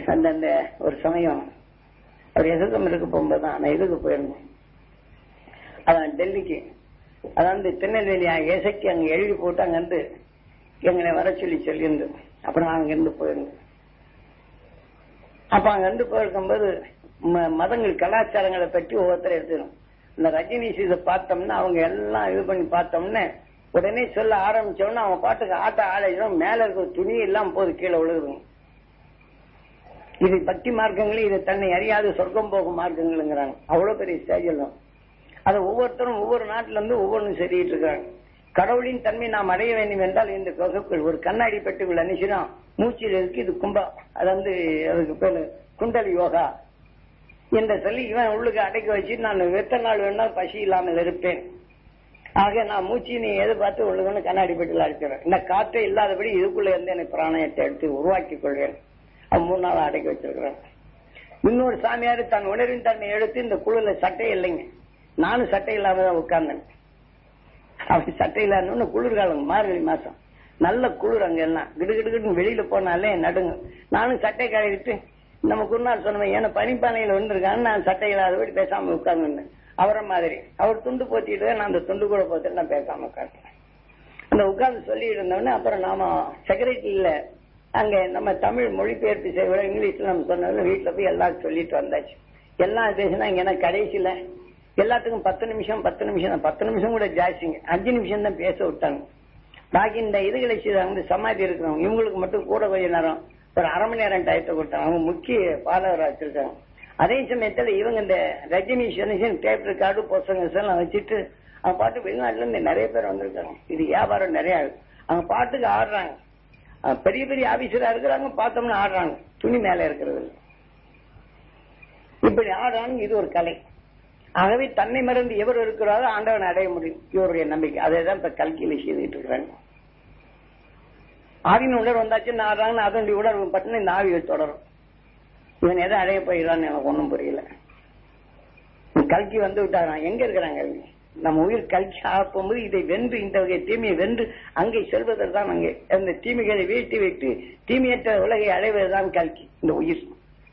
அந்த அந்த ஒரு சமயம் அவர் எதுக்கும் இருக்க போகும்போது தான் நான் இதுக்கு போயிருந்தேன் அதான் டெல்லிக்கு அதாவது திருநெல்வேலி இசைக்கு அங்க எழுதி போட்டு அங்கிருந்து எங்களை வர சொல்லி சொல்லியிருந்து அப்புறம் நான் அங்கிருந்து போயிருந்தேன் அப்ப அங்கிருந்து போயிருக்கும்போது ம- மதங்கள் கலாச்சாரங்களை பற்றி ஒவ்வொருத்தரும் எடுத்துக்கணும் இந்த ரஜினி இதை பார்த்தோம்னா அவங்க எல்லாம் இது பண்ணி பார்த்தோம்னா உடனே சொல்ல ஆரம்பிச்சோம்னா அவங்க பாட்டுக்கு ஆட்ட ஆடையும் மேல இருக்கிற துணி எல்லாம் போது கீழே விழுகுதுங்க இது பக்தி மார்க்கங்களே இது தன்னை அறியாத சொர்க்கம் போகும் மார்க்கங்களுங்கிறாங்க அவ்வளவு பெரிய ஸ்டேஜ் எல்லாம் அது ஒவ்வொருத்தரும் ஒவ்வொரு நாட்டுல இருந்து ஒவ்வொன்றும் சொல்லிட்டு இருக்காங்க கடவுளின் தன்மை நாம் அடைய வேண்டும் என்றால் இந்த வகுப்புகள் ஒரு கண்ணாடி பெட்டுக்குள்ள நினைச்சிடும் மூச்சில் இருக்கு இது கும்பா அது வந்து அதுக்கு பேரு குண்டலி யோகா என்ற சொல்லி இவன் உள்ளுக்கு அடைக்க வச்சு நான் எத்தனை நாள் வேணாலும் பசி இல்லாமல் இருப்பேன் ஆக நான் மூச்சு நீ எதிர்பார்த்து உள்ளுக்குன்னு கண்ணாடி பெட்டில் அடிச்சிடறேன் இந்த காற்றே இல்லாதபடி இதுக்குள்ள இருந்து எனக்கு பிராணயத்தை எடுத்து உருவாக்கிக் கொள்வேன் அது மூணு நாள் அடக்கி வச்சிருக்கிறேன் இன்னொரு சாமியார் தன் உணர்வின் தன்னை எடுத்து இந்த குழுல சட்டை இல்லைங்க நானும் சட்டை இல்லாம தான் உட்கார்ந்தேன் அப்படி சட்டை இல்லாத குளிர்காலம் மார்கழி மாசம் நல்ல குளிர் அங்க எல்லாம் கிடுகிடுன்னு வெளியில போனாலே நடுங்க நானும் சட்டை கழுவிட்டு நம்ம குருநாள் சொன்னவன் ஏன்னா பனிப்பானையில வந்திருக்கான்னு நான் சட்டை இல்லாதபடி பேசாம உட்கார்ந்து அவரை மாதிரி அவர் துண்டு போத்திட்டு நான் அந்த துண்டு கூட போத்துட்டு நான் பேசாம உட்கார்ந்தேன் அந்த உட்கார்ந்து சொல்லிட்டு இருந்தோடனே அப்புறம் நாம செக்ரட்டரியில அங்க நம்ம தமிழ் மொழிபெயர்ப்பு செய்வோட இங்கிலீஷ்ல நம்ம சொன்னதுல வீட்டுல போய் எல்லாரும் சொல்லிட்டு வந்தாச்சு எல்லாம் பேசினா இங்க கடைசியில எல்லாத்துக்கும் பத்து நிமிஷம் பத்து நிமிஷம் தான். பத்து நிமிஷம் கூட ஜாஸ்திங்க அஞ்சு நிமிஷம் தான் பேச விட்டாங்க பாக்கி இந்த இதுகளை செய்தாங்க சமாதி இருக்கிறவங்க இவங்களுக்கு மட்டும் கூட கொஞ்ச நேரம் ஒரு அரை மணி நேரம் டயத்தை கொடுத்தாங்க அவங்க முக்கிய பாலகராக வச்சிருக்காங்க அதே சமயத்துல இவங்க இந்த ரஜினி சனிசன் டேப் ரெக்கார்டு புஸ்தகம் எல்லாம் வச்சுட்டு அவங்க பாட்டு வெளிநாட்டுல இருந்து நிறைய பேர் வந்திருக்காங்க இது வியாபாரம் நிறைய ஆகுது அவங்க பாட்டுக்கு ஆடுறாங்க அஹ் பெரிய பெரிய ஆபீசரா இருக்கிறாங்க பார்த்தோம்னா ஆடுறாங்க துணி மேல இருக்கிறது இல்ல. இப்படி ஆடுறாங்க இது ஒரு கலை ஆகவே தன்னை மறந்து எவர் இருக்கிறாரோ ஆண்டவன் அடைய முடியும் இவருடைய நம்பிக்கை அதை தான் இப்ப கல்கியில செய்துட்டு இருக்கிறாங்க ஆவின் உணர்வு வந்தாச்சுன்னு ஆடுறாங்கன்னு அதனுடைய உணர்வு பட்டுன்னு இந்த ஆவியை தொடரும் இவன் எதை அடைய போயிடறான்னு எனக்கு ஒண்ணும் புரியல கல்கி வந்து விட்டாராம் எங்க இருக்கிறாங்க அவங்க? நம்ம உயிர் கல்கி ஆக போகும்போது இதை வென்று இந்த வகை தீமையை வென்று அங்கே செல்வதற்கு அங்கே அந்த தீமைகளை வீழ்த்தி வைத்து தீமையற்ற உலகை அடைவதுதான் கல்கி இந்த உயிர்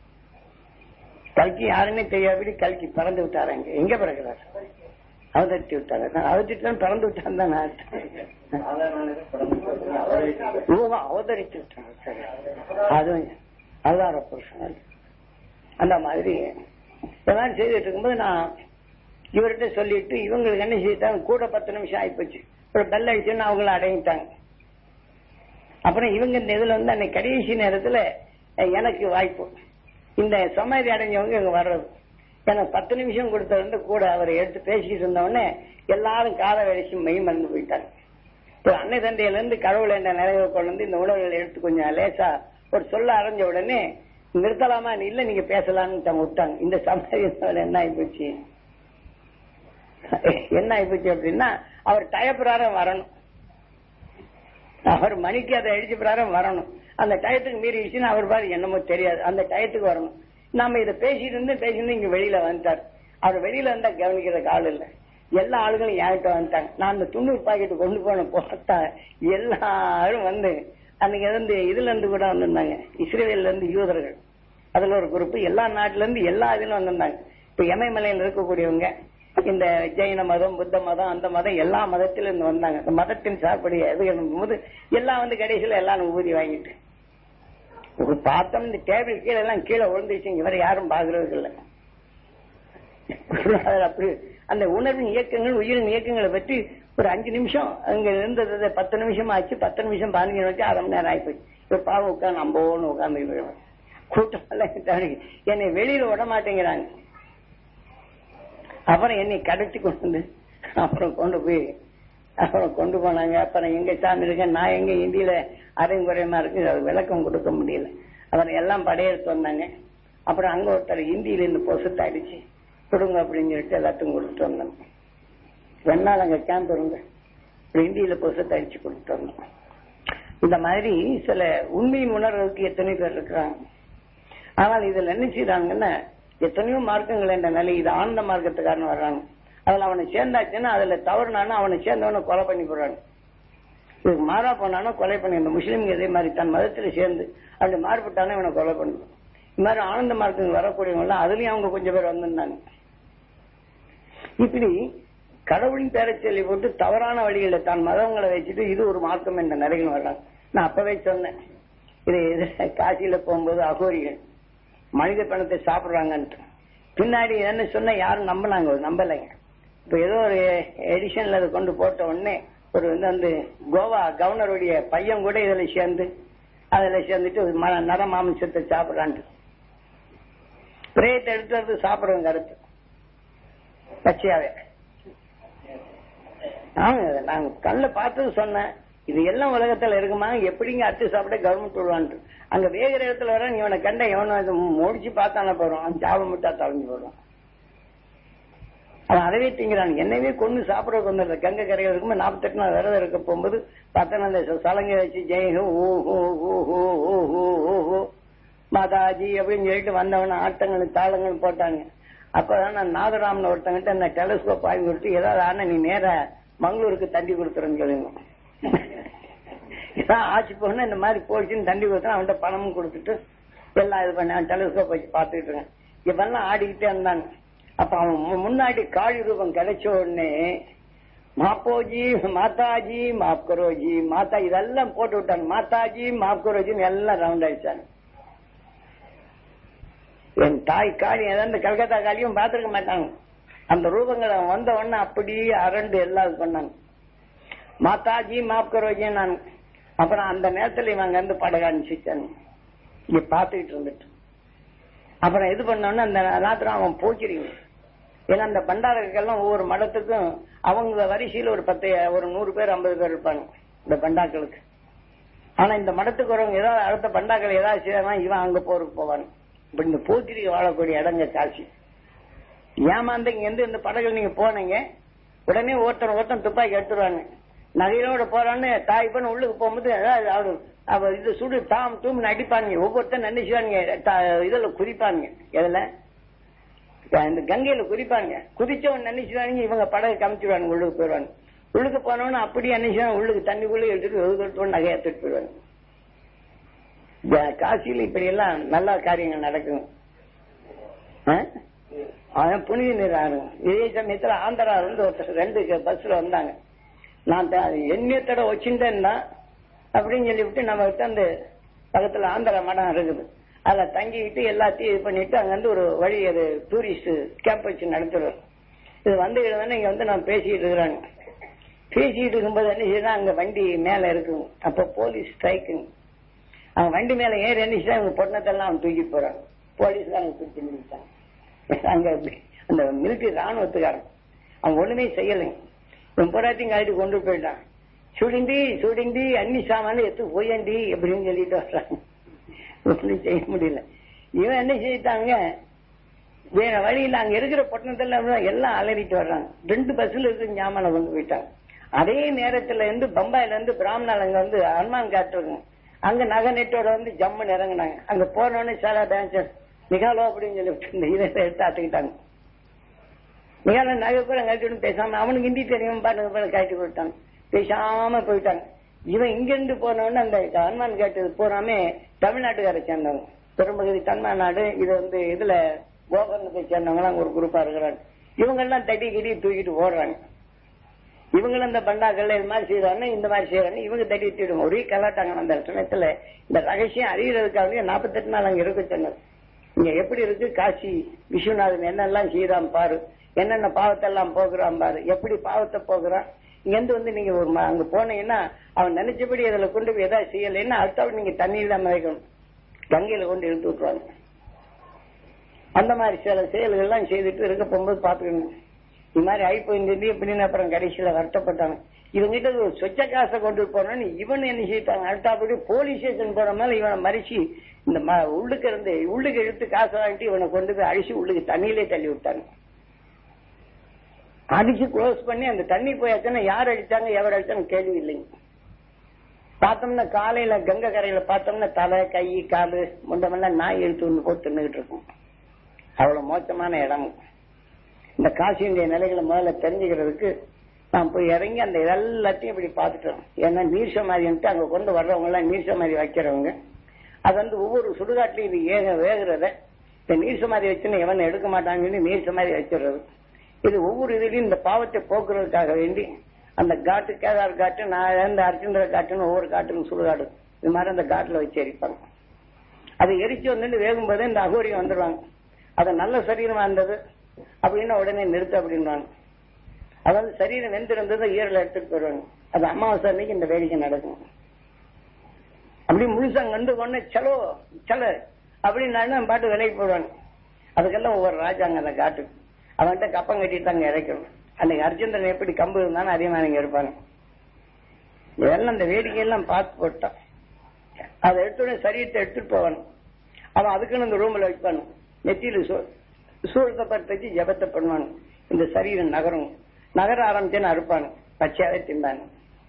கல்கி யாருன்னே தெரியாதபடி கல்கி பறந்து விட்டாரு அங்க எங்க பிறகுறாரு அவதரித்து விட்டாரு நான் அவதரித்து தான் பறந்து விட்டான் தான் நான் அர்த்தம். ஓ, அவதரித்து விட்டாங்க சரி அது அவதார புருஷன் அந்த மாதிரி இதெல்லாம் செய்துட்டு இருக்கும்போது நான் இவர்கிட்ட சொல்லிட்டு இவங்களுக்கு என்ன செய்தாங்க கூட பத்து நிமிஷம் ஆயிப்போச்சு ஒரு பெல் அடிச்சுன்னு அவங்கள அடையிட்டாங்க அப்புறம் இவங்க இந்த இதுல வந்து அன்னைக்கு கடைசி நேரத்துல அஹ், எனக்கு வாய்ப்பு இந்த சமாதி அடைஞ்சவங்க இங்க வர்றது எனக்கு பத்து நிமிஷம் கொடுத்தது வந்து கூட அவரை எடுத்து பேசிட்டு இருந்தவொடனே எல்லாரும் காலை வலிச்சு மெய் மறந்து போயிட்டாங்க இப்போ அன்னை தந்தையில இருந்து கடவுள் என்ற நிலையை கொண்டு வந்து இந்த உணவுகளை எடுத்து கொஞ்சம் லேசா ஒரு சொல்ல அரைஞ்ச உடனே நிறுத்தலாமா இல்ல நீங்க பேசலாம்னு தங்க விட்டாங்க இந்த சமாதியினால என்ன ஆயிப்போச்சு என்ன ஆயிப்போச்சு அப்படின்னா அவர் டயப்பிராரம் வரணும் அவர் மணிக்கு அதை எழுதி பிரகாரம் வரணும் அந்த டயத்துக்கு மீறிடுச்சுன்னா அவர் பாரு என்னமோ தெரியாது அந்த டயத்துக்கு வரணும் நாம இதை பேசிட்டு இருந்து பேசிட்டு இங்க வெளியில வந்துட்டார் அவர் வெளியில வந்தா கவனிக்கிறதுக்கு ஆள் இல்ல எல்லா ஆளுகளும் என்கிட்ட வந்துட்டாங்க நான் அந்த துண்ணூறு பாக்கெட் கொண்டு போன பார்த்தா எல்லாரும் வந்து அன்னைக்கு வந்து இதுல இருந்து கூட வந்திருந்தாங்க இஸ்ரேல இருந்து யூதர்கள் அதுல ஒரு குரூப் எல்லா நாட்டுல இருந்து எல்லா இதுல வந்திருந்தாங்க இப்ப எமயமலையில இருக்கக்கூடியவங்க இந்த ஜெயின மதம் புத்த மதம் அந்த மதம் எல்லா மதத்தில இருந்து வந்தாங்க இந்த மதத்தின் சார்படி இது போது எல்லாம் வந்து கடைசியில எல்லாம் ஊதி வாங்கிட்டு ஒரு பார்த்தோம் இந்த டேபிள் கீழே எல்லாம் கீழே விழுந்துச்சு இங்க வேற யாரும் பாக்குறதுக்கு இல்ல அது அப்படி அந்த உணர்வின் இயக்கங்கள் உயிரின் இயக்கங்களை பற்றி ஒரு அஞ்சு நிமிஷம் அங்க இருந்தது பத்து நிமிஷம் ஆச்சு பத்து நிமிஷம் பதினஞ்சு நிமிஷம் அரை மணி நேரம் ஆயிப்போச்சு இப்ப பாவம் உட்காந்து நம்போன்னு உட்காந்து கூட்டம் எல்லாம் தவிர என்னை வெளியில விட மாட்டேங்கிறாங்க அப்புறம் என்னை கடத்தி கொண்டு வந்து அப்புறம் கொண்டு போய் அப்புறம் கொண்டு போனாங்க அப்புறம் எங்க சாமி இருக்க நான் எங்க இந்தியில அரையும் குறையமா இருக்கு அது விளக்கம் கொடுக்க முடியல அப்புறம் எல்லாம் படையெடுத்து வந்தாங்க அப்புறம் அங்க ஒருத்தர் இந்தியில இருந்து பொசுத்து அடிச்சு கொடுங்க அப்படின்னு சொல்லிட்டு எல்லாத்துக்கும் கொடுத்துட்டு வந்தோம் ரெண்டு நாள் அங்க கேம்ப் இருங்க அப்புறம் இந்தியில பொசுத்து அடிச்சு கொடுத்துட்டு வந்தோம் இந்த மாதிரி சில உண்மையின் உணர்வுக்கு எத்தனை பேர் இருக்கிறாங்க ஆனால் இதுல என்ன செய்யறாங்கன்னா எத்தனையோ மார்க்கங்கள் என்ற நிலை இது ஆனந்த மார்க்கத்துக்காரன் வர்றாங்க அதுல அவனை சேர்ந்தாச்சுன்னா அதுல தவறுனானா அவனை சேர்ந்தவனை கொலை பண்ணி போடுறாங்க இதுக்கு மாறா போனானா கொலை பண்ணி இந்த முஸ்லீம்ங்க இதே மாதிரி தன் மதத்துல சேர்ந்து அப்படி மாறுபட்டானா இவனை கொலை பண்ணுவோம் இந்த மாதிரி ஆனந்த மார்க்கத்துக்கு வரக்கூடியவங்க எல்லாம் அதுலயும் அவங்க கொஞ்சம் பேர் வந்திருந்தாங்க இப்படி கடவுளின் பேரை சொல்லி போட்டு தவறான வழிகளில் தான் மதங்களை வச்சுட்டு இது ஒரு மார்க்கம் என்ற நிறைகள் வர்றாங்க நான் அப்பவே சொன்னேன் இது இது காசியில போகும்போது அகோரிகள் மனித பணத்தை சாப்பிடுறாங்கன்ட்டு பின்னாடி என்ன சொன்ன யாரும் நம்பினாங்க நம்பலைங்க இப்ப ஏதோ ஒரு எடிஷன்ல அதை கொண்டு போட்ட உடனே ஒரு வந்து அந்த கோவா கவர்னருடைய பையன் கூட இதுல சேர்ந்து அதுல சேர்ந்துட்டு ஒரு ம- நர மாமிசத்தை சாப்பிடுறான்ட்டு பிரேயத்தை எடுத்து வந்து சாப்பிடுறவங்க கருத்து பச்சையாவே ஆமா நாங்க கண்ணுல பார்த்தது சொன்னேன் இது எல்லாம் உலகத்துல இருக்குமா எப்படிங்க அரிசி சாப்பிட கவர்மெண்ட் விடுவான்ட்டு அங்க வேகிற இடத்துல வர நீ இவனை கண்ட எவனும் அது முடிச்சு பார்த்தானே போறோம் அவன் சாபம் விட்டா தொலைஞ்சு போடுவான் அவன் அதவே திங்கிறான் என்னவே கொண்டு சாப்பிட வந்துடுற கங்கை கரையில் இருக்கும்போது நாற்பத்தெட்டு நாள் விரதம் இருக்க போகும்போது பார்த்தா அந்த சலங்கை வச்சு ஜெயஹோ ஓ ஹோ ஓ ஹோ ஓ ஹோ ஓ ஹோ மாதாஜி அப்படின்னு சொல்லிட்டு வந்தவன ஆட்டங்கள் தாளங்கள் போட்டாங்க அப்பதான் நான் நாதராமன் ஒருத்தங்கிட்ட அந்த டெலிஸ்கோப் வாங்கி கொடுத்து ஏதாவது ஆனா நீ நேரா மங்களூருக்கு தண்டி கொடுத்துருன்னு சொல்லுங்க இதான் ஆட்சி போனா இந்த மாதிரி போயிடுச்சுன்னு தண்டி கொடுத்தா அவன்கிட்ட பணமும் கொடுத்துட்டு எல்லாம் இது பண்ண டெலிஸ்கோப் வச்சு பார்த்துட்டு இருக்கேன் இவெல்லாம் ஆடிக்கிட்டே இருந்தாங்க அப்ப அவன் மு- முன்னாடி காளி ரூபம் கிடைச்ச உடனே மாப்போஜி மாதாஜி மாப் கரோஜி மாதா இதெல்லாம் போட்டு விட்டாங்க மாதாஜி மாப் கரோஜின்னு எல்லாம் ரவுண்ட் ஆயிடுச்சாங்க என் தாய் காளி ஏதாவது கல்கத்தா காளியும் பார்த்திருக்க மாட்டாங்க அந்த ரூபங்களை வந்த உடனே அப்படியே அரண்டு எல்லாம் இது பண்ணாங்க மாதாஜி மாப் கரோஜி நான் அப்புறம் அந்த நேரத்துல இவங்க வந்து படக அனுப்பிச்சிட்டாங்க இங்க பாத்துக்கிட்டு இருந்துட்டு அப்புறம் இது பண்ணோன்னு அந்த ராத்திரம் அவன் போச்சிருங்க ஏன்னா அந்த பண்டாரர்கள்லாம் ஒவ்வொரு மடத்துக்கும் அவங்க வரிசையில ஒரு பத்து ஒரு நூறு பேர் ஐம்பது பேர் இருப்பாங்க இந்த பண்டாக்களுக்கு ஆனா இந்த மடத்துக்கு வரவங்க ஏதாவது அடுத்த பண்டாக்கள் ஏதாவது செய்யலாம் இவன் அங்க போருக்கு போவான் இப்ப இந்த போக்கிரிக்கு வாழக்கூடிய இடங்க காட்சி ஏமாந்து இங்க இருந்து இந்த படகுல நீங்க போனீங்க உடனே ஒருத்தன் ஒருத்தன் துப்பாக்கி எடுத்துருவாங்க நகையோட போறான்னு தாய் பண்ண உள்ளுக்கு போகும்போது அதாவது அவரு அவ இது சுடு தாம் தூம் அடிப்பாங்க ஒவ்வொருத்தன் நினைச்சுவாங்க இதுல குதிப்பாங்க எதுல இந்த கங்கையில குதிப்பாங்க குதிச்சவன் நினைச்சுவாங்க இவங்க படகு கமிச்சிடுவாங்க உள்ளுக்கு போயிடுவாங்க உள்ளுக்கு போனவன அப்படியே நினைச்சுவாங்க உள்ளுக்கு தண்ணிக்குள்ளே எடுத்துட்டு ஒதுக்கிட்டு நகையை எடுத்துட்டு போயிடுவாங்க இந்த காசியில இப்படி எல்லாம் நல்ல காரியங்கள் நடக்கும் ஆ? அவன் புனித நீர் ஆகும் இதே சமயத்துல ஆந்திரா இருந்து ஒருத்தர் ரெண்டு பஸ்ல வந்தாங்க நான் எண்ணியத்தோட வச்சுட்டேன்னா அப்படின்னு சொல்லிவிட்டு நம்ம கிட்ட அந்த பக்கத்துல ஆந்திரா மடம் இருக்குது அதுல தங்கிக்கிட்டு எல்லாத்தையும் இது பண்ணிட்டு அங்க இருந்து ஒரு வழி அது டூரிஸ்ட் கேம்ப் வச்சு நடத்துறோம் இது வந்து வந்து இங்க வந்து நான் பேசிட்டு இருக்கிறாங்க பேசிட்டு இருக்கும்போது என்ன செய்யறா அங்க வண்டி மேல இருக்குங்க அப்ப போலீஸ் ஸ்ட்ரைக்குங்க அவன் வண்டி மேல ஏறி என்ன அவங்க பொண்ணத்தெல்லாம் அவன் தூக்கிட்டு போறாங்க போலீஸ் தான் தூக்கி நிறுத்தாங்க அங்க அந்த மிலிட்டரி ராணுவத்துக்காரன் அவன் ஒண்ணுமே செய்யலைங்க இவன் போராட்டம் காட்டி கொண்டு போயிட்டான் சுடிந்தி சுடிந்தி அன்னி சாமான எத்து போயண்டி அப்படின்னு சொல்லிட்டு வர்றாங்க ஒன்றும் செய்ய முடியல இவன் என்ன செய்தாங்க வேற வழியில அங்க இருக்கிற பட்டணத்துல எல்லாம் அலறிட்டு வர்றாங்க ரெண்டு பஸ்ல இருக்கு ஞாபகம் கொண்டு போயிட்டாங்க அதே நேரத்துல இருந்து பம்பாயில இருந்து பிராமணால் அங்க வந்து அனுமான் காட்டுருங்க அங்க நகை நெட்டோட வந்து ஜம்முன்னு இறங்குனாங்க அங்க போனோடனே சாரா டான்சர் நிகாலோ அப்படின்னு சொல்லி இந்த இதை எடுத்து ஆத்துக்கிட்டாங்க நிகால நகை கூட கட்டிட்டு பேசாம அவனுக்கு ஹிந்தி தெரியும் பாருங்க பாரு காட்டி கொடுத்தாங்க பேசாம போயிட்டாங்க இவன் இங்க இருந்து போனவொன்னு அந்த ஹனுமான் கேட்டது பூராமே தமிழ்நாட்டுக்காரை சேர்ந்தவங்க பெரும்பகுதி தமிழ்நாடு இது வந்து இதுல கோகர்ணத்தை சேர்ந்தவங்க எல்லாம் ஒரு குரூப்பா இருக்கிறாங்க இவங்க எல்லாம் தட்டி கிட்டி தூக்கிட்டு ஓடுறாங்க இவங்களும் இந்த பண்டாக்கள்ல இது மாதிரி செய்யறாங்க இந்த மாதிரி செய்யறாங்க இவங்க தட்டி தூக்கிடுவாங்க ஒரே கலாட்டாங்க அந்த சமயத்துல இந்த ரகசியம் அறியறதுக்காக நாற்பத்தெட்டு நாள் அங்க இருக்க சொன்னது இங்க எப்படி இருக்கு காசி விஸ்வநாதன் என்னெல்லாம் செய்யறான் பாரு என்னென்ன பாவத்தை எல்லாம் போக்குறான் பாரு எப்படி பாவத்தை போக்குறான் இங்க இருந்து வந்து நீங்க ஒரு ம- அங்க போனீங்கன்னா அவன் நினைச்சபடி அதுல கொண்டு போய் எதாவது செய்யலைன்னா அடுத்தவன் நீங்க தண்ணியில தான் மிதக்கணும் கங்கையில கொண்டு இழுத்து விட்டுருவாங்க அந்த மாதிரி சில செயல்கள் எல்லாம் செய்துட்டு இருக்க போகும்போது பாத்துக்கணும் இது மாதிரி ஆகி போயிருந்தது அப்படின்னு அப்புறம் கடைசியில வருத்தப்பட்டாங்க இவங்கிட்ட ஒரு சொச்ச காசை கொண்டு போனோன்னு இவன் என்ன செய்தாங்க அடுத்தாப்படி போலீஸ் ஸ்டேஷன் போற மேல இவனை மறிச்சு இந்த ம- உள்ளுக்கு இருந்து உள்ளுக்கு இழுத்து காசை வாங்கிட்டு இவனை கொண்டு போய் அழிச்சு உள்ளுக்கு தண்ணியிலே தள்ளி விட்டாங்க அடிச்சு க்ளோஸ் பண்ணி அந்த தண்ணி போயாச்சுன்னா யார் அடிச்சாங்க எவர் அடிச்சாங்க கேள்வி இல்லைங்க பார்த்தோம்னா காலையில கங்கை கரையில பார்த்தோம்னா தலை கை காலு முண்டமெல்லாம் நாய் இழுத்து ஒண்ணு போட்டு தின்னுகிட்டு இருக்கும் அவ்வளவு மோசமான இடம் இந்த காசியுடைய நிலைகளை முதல்ல தெரிஞ்சுக்கிறதுக்கு நான் போய் இறங்கி அந்த எல்லாத்தையும் இப்படி பார்த்துட்டோம் ஏன்னா நீர் சமாதின்ட்டு அங்க கொண்டு வர்றவங்க எல்லாம் நீர் சமாதி வைக்கிறவங்க அது வந்து ஒவ்வொரு சுடுகாட்டிலையும் இது ஏக வேகிறத இந்த நீர் சமாதி வச்சுன்னு எவன் எடுக்க மாட்டான்னு சொல்லி நீர் சமாதி வச்சிடுறது இது ஒவ்வொரு இதுலயும் இந்த பாவத்தை போக்குறதுக்காக வேண்டி அந்த காட்டு கேதார் காட்டு நான் இழந்த அர்ச்சந்திர காட்டுன்னு ஒவ்வொரு காட்டுக்கும் சுடுகாடு இது மாதிரி அந்த காட்டுல வச்சு எரிப்பாங்க அதை எரிச்சு வந்துட்டு வேகும் போதே இந்த அகோரியம் வந்துடுவாங்க அது நல்ல சரீரமா இருந்தது அப்படின்னா உடனே நிறுத்து அப்படின்வாங்க அதாவது சரீரம் வெந்திருந்ததை ஈரல எடுத்துட்டு போயிடுவாங்க அது அமாவாசை அன்னைக்கு இந்த வேடிக்கை நடக்கும் அப்படி முழுசா கண்டு கொண்டு சலோ சல அப்படின்னு பாட்டு விலைக்கு போடுவாங்க அதுக்கெல்லாம் ஒவ்வொரு ராஜாங்க அந்த காட்டுக்கு அவன்கிட்ட கப்பம் கட்டிட்டு அங்க இறக்கணும் அன்னைக்கு அர்ஜுந்தன் எப்படி கம்பு இருந்தாலும் அதே மாதிரி இங்க இருப்பாங்க இதெல்லாம் இந்த வேடிக்கையெல்லாம் பார்த்து போட்டான் அதை எடுத்துட சரீரத்தை எடுத்துட்டு போவானு அவன் அதுக்குன்னு இந்த ரூம்ல வைப்பானு நெத்தியில சூழத்தை பத்து வச்சு ஜபத்தை பண்ணுவானு இந்த சரீரம் நகரும் நகர ஆரம்பிச்சேன்னு அறுப்பானு பச்சையாவே திம்பானு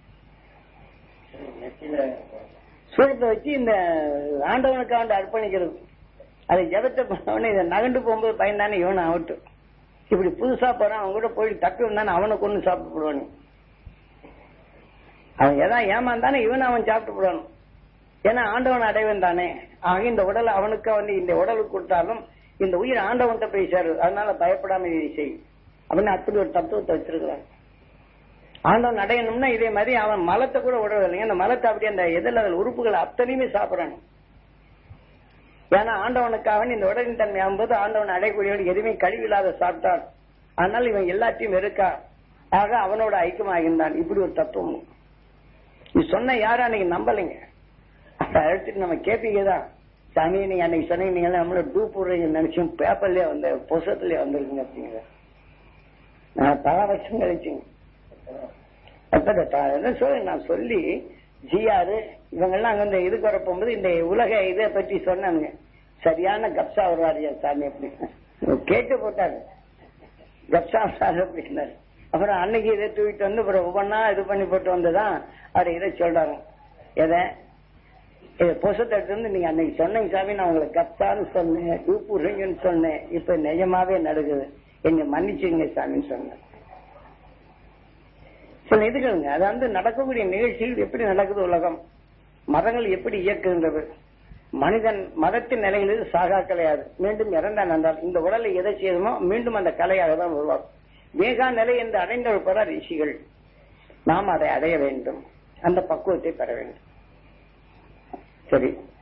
சூழத்தை வச்சு இந்த ஆண்டவனுக்காண்ட அர்ப்பணிக்கிறது அதை ஜபத்தை பண்ணவனே இதை நகண்டு போகும்போது பயந்தானே இவனை ஆகட்டு இப்படி புதுசா போறான் அவன் கூட போய் தப்பி வந்தானே அவனை கொண்டு சாப்பிட்டு போடுவானு அவன் எதான் ஏமாந்தானே இவன் அவன் சாப்பிட்டு போடணும் ஏன்னா ஆண்டவன் அடைவன் தானே ஆக இந்த உடலை அவனுக்கு வந்து இந்த உடலுக்கு கொடுத்தாலும் இந்த உயிர் ஆண்டவன்கிட்ட போய் சேரு அதனால பயப்படாம இதை செய் அப்படின்னு அப்படி ஒரு தத்துவத்தை வச்சிருக்கிறான் ஆண்டவன் அடையணும்னா இதே மாதிரி அவன் மலத்தை கூட விடுறதில்லைங்க அந்த மலத்தை அப்படியே அந்த எதில் அதில் உறுப்புகள் அத்தனையுமே சாப்பிடறான் ஏன்னா ஆண்டவனுக்காக இந்த உடலின் தன்மை ஆகும்போது ஆண்டவன் அடையக்கூடியவன் எதுவுமே கழிவில்லாத சாப்பிட்டான் அதனால இவன் எல்லாத்தையும் வெறுக்கா ஆக அவனோட ஐக்கியமாகின்றான் இப்படி ஒரு தத்துவம் நீ சொன்ன யாரும் அன்னைக்கு நம்பலைங்க அழைச்சிட்டு நம்ம கேப்பீங்க தான் சாமி நீங்க அன்னைக்கு சொன்னீங்க நீங்க நம்மள டூ போடுறீங்க நினைச்சோம் பேப்பர்லயே வந்த புஸ்தகத்திலேயே வந்திருக்குங்க அப்படிங்கிற நான் பல வருஷம் கழிச்சுங்க என்ன சொல்ல நான் சொல்லி ஜிஆர் இவங்கெல்லாம் அங்க இந்த இதுக்கு வர போகும்போது இந்த உலக இதை பற்றி சொன்னாங்க சரியான கப்சா வருவாரியா சாமி அப்படின்னு கேட்டு போட்டாரு கப்சா சார் அப்படின்னாரு அப்புறம் அன்னைக்கு இதை தூக்கிட்டு வந்து அப்புறம் ஒவ்வொன்னா இது பண்ணி போட்டு வந்துதான் அவர் இதை சொல்றாங்க எதை இதை புசத்தை எடுத்து வந்து நீங்க அன்னைக்கு சொன்னீங்க சாமி நான் உங்களுக்கு கப்சான்னு சொன்னேன் டூப்புறீங்கன்னு சொன்னேன் இப்ப நிஜமாவே நடக்குது எங்க மன்னிச்சுங்க சாமின்னு சொன்னேன் சில இதுகளுங்க அது வந்து நடக்கக்கூடிய நிகழ்ச்சிகள் எப்படி நடக்குது உலகம் மதங்கள் எப்படி இயக்குகின்றது மனிதன் மதத்தின் நிலையில் சாகா கலையாது மீண்டும் இறந்தான் என்றால் இந்த உடலை எதை செய்யணுமோ மீண்டும் அந்த கலையாக தான் உருவாகும் வேகா நிலை என்று அடைந்தவர் ரிஷிகள் நாம் அதை அடைய வேண்டும் அந்த பக்குவத்தை பெற வேண்டும் சரி